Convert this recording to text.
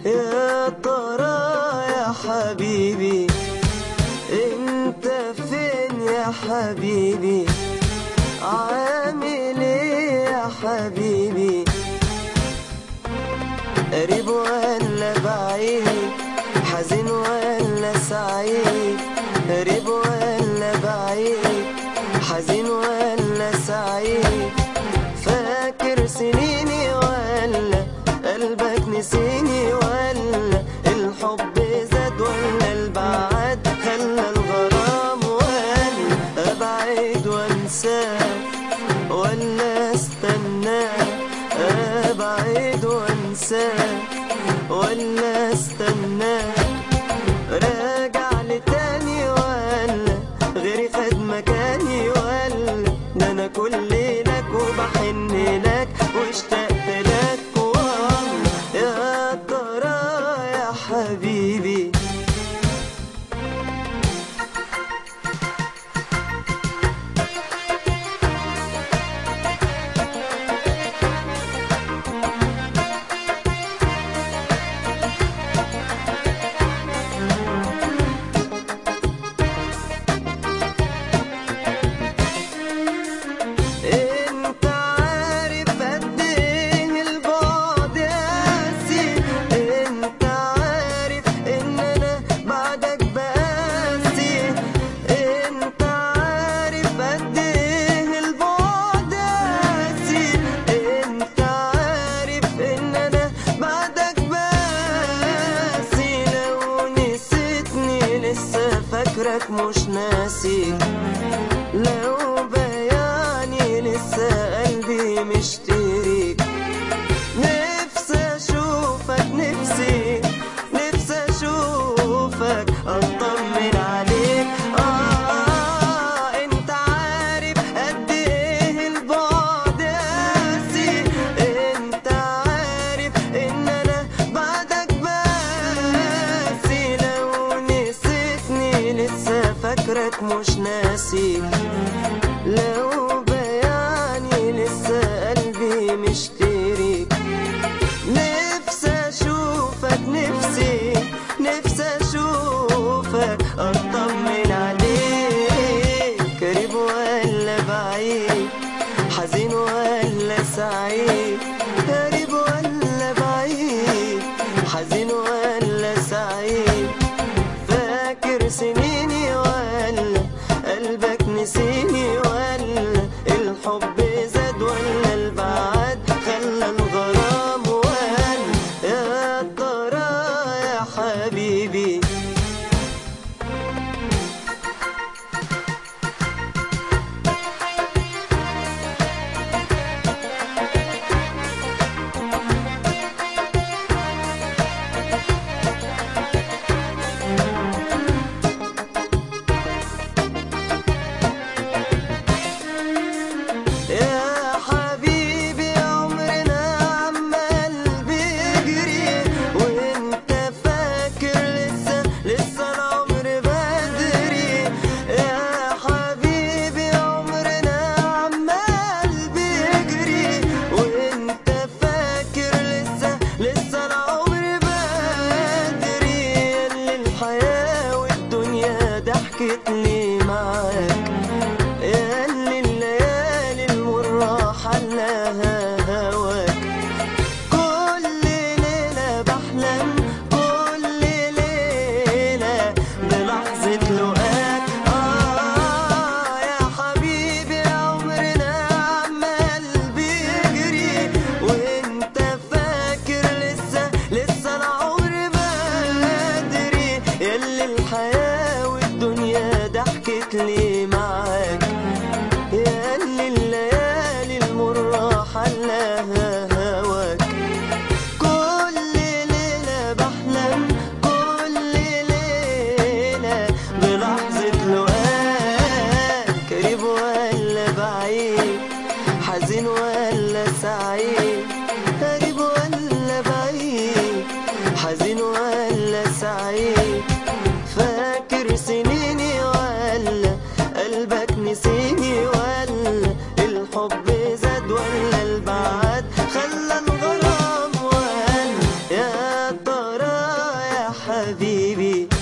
يا ترى يا حبيبي انت فين يا حبيبي عامل ايه يا حبيبي قريب ولا بعيد حزين ولا سعيد قريب ولا بعيد حزين ولا سعيد فاكر سنيني ولا قلبك نسيني ولا الحب زاد ولا البعد خلى الغرام ولا ابعد وانساك ولا استناك ابعد وانساك ولا استناك راجع لتاني ولا غيري خد مكاني ولا ده انا كل لك وبحن لك واشتقت لك والله يا ترى يا حبيبي انت عارف قد ايه البعد قاسي انت عارف ان انا بعدك بقاسي انت عارف قد ايه البعد قاسي انت عارف ان انا بعدك بقاسي لو نسيتني لسه فاكرك مش ناسي لو بياني لسه قلبي مشتريك نفسي اشوفك نفسي نفسي اشوفك اطمن عليك آه انت عارف قد ايه البعد قاسي انت عارف ان انا بعدك باسي لو نسيتني لسه فاكرك مش ناسي لو بياني لسه قلبي مشتريك نفسي اشوفك نفسي نفسي اشوفك اطمن عليك قريب ولا بعيد حزين ولا سعيد قريب ولا بعيد حزين ولا سعيد فاكر سنيني ولا قلبك نسيني ولا الحب زاد ولا البعد خلى الغرام ولا يا ترى يا حبيبي يا حبيبي عمرنا عمال بيجري وانت فاكر لسه لسه العمر بدري يا حبيبي عمرنا عمال بيجري وانت فاكر لسه لسه العمر بدري اللي الحياة والدنيا ضحكت لي معاك يا اللي الليالي المرة حلاها هواك كل ليلة بحلم كل ليلة بلحظة لقاك آه يا حبيبي عمرنا عمال بيجري وانت فاكر لسه لسه العمر بدري ياللي الحياة والدنيا ضحكت لي معاك يا اللي الليالي المرة حلاها هواك كل ليلة بحلم كل ليلة بلحظة لقاك قريب ولا بعيد حزين ولا سعيد قريب ولا بعيد حزين ولا سعيد فاكر سنيني ولا قلبك نسيني ولا الحب زاد ولا البعد خلى الغرام ولا يا ترى حبيبي